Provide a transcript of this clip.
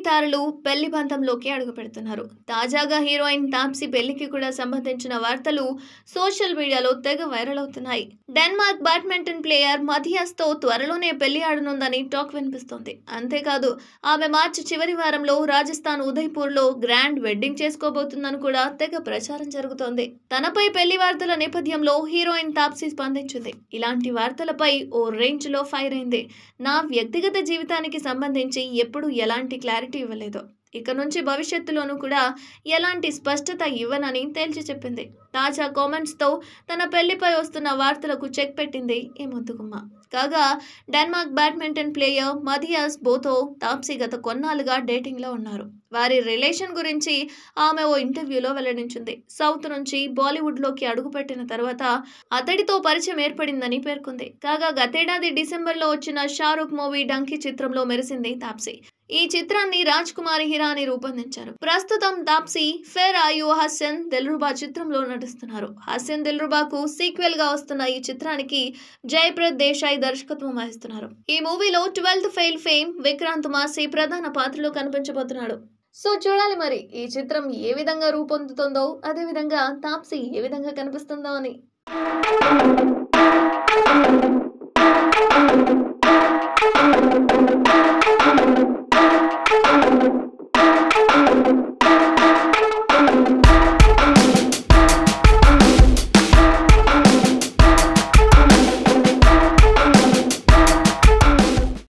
తారలు పెళ్లి బంధంలోకి అడుగుపెడుతున్నారు తాజాగా హీరోయిన్ తాప్సీ పెళ్లికి కూడా సంబంధించిన వార్తలు సోషల్ మీడియాలో తెగ వైరల్ అవుతున్నాయి డెన్మార్క్ బ్యాడ్మింటన్ ప్లేయర్ మథియాస్ తో త్వరలోనే పెళ్లి ఆడనుందని టాక్ వినిపిస్తోంది అంతేకాదు ఆమె మార్చి చివరి వారంలో రాజస్థాన్ ఉదయ్పూర్ లో గ్రాండ్ వెడ్డింగ్ చేసుకోబోతుందని కూడా తెగ ప్రచారం జరుగుతోంది తనపై పెళ్లి వార్తల నేపథ్యంలో హీరోయిన్ తాప్సీ స్పందించింది ఇలాంటి వార్తలపై ఓ రేంజ్ లో ఫైర్ అయింది నా వ్యక్తిగత జీవితానికి సంబంధించి ఎప్పుడు ఎలాంటి క్లారిటీ ఇవ్వలేదు ఇక నుంచి భవిష్యత్తులోనూ కూడా ఎలాంటి స్పష్టత ఇవ్వనని తేల్చి చెప్పింది తాజా కామెంట్స్తో తన పెళ్లిపై వస్తున్న వార్తలకు చెక్ పెట్టింది ఈ ముద్దుగుమ్మ కాగా డెన్మార్క్ బ్యాడ్మింటన్ ప్లేయర్ మధియాస్ బోతో తాప్సీ గత కొన్నాళ్ళుగా డేటింగ్లో ఉన్నారు వారి రిలేషన్ గురించి ఆమె ఓ ఇంటర్వ్యూలో వెల్లడించింది సౌత్ నుంచి బాలీవుడ్లోకి అడుగుపెట్టిన తర్వాత అతడితో పరిచయం ఏర్పడిందని పేర్కొంది కాగా గతేడాది డిసెంబర్లో వచ్చిన షారుఖ్ మూవీ డంకీ చిత్రంలో మెరిసింది తాప్సీ ఈ చిత్రాన్ని రాజ్ కుమార్ హిరాని రూపొందించారు ప్రస్తుతం తాప్సీ ఫెర్ ఆయు హసన్ దిల్రుబా చిత్రంలో నటిస్తున్నారు హసన్ దిల్రుబాకు సీక్వెల్ గా వస్తున్న ఈ చిత్రానికి జయప్రద్ దేశాయ్ దర్శకత్వం వహిస్తున్నారు ఈ మూవీలో twelfth fail fame Vikrant Massey ప్రధాన పాత్రలో కనిపించబోతున్నాడు సో చూడాలి మరి ఈ చిత్రం ఏ విధంగా రూపొందుతుందో అదే విధంగా తాప్సీ ఏ విధంగా కనిపిస్తుందో అని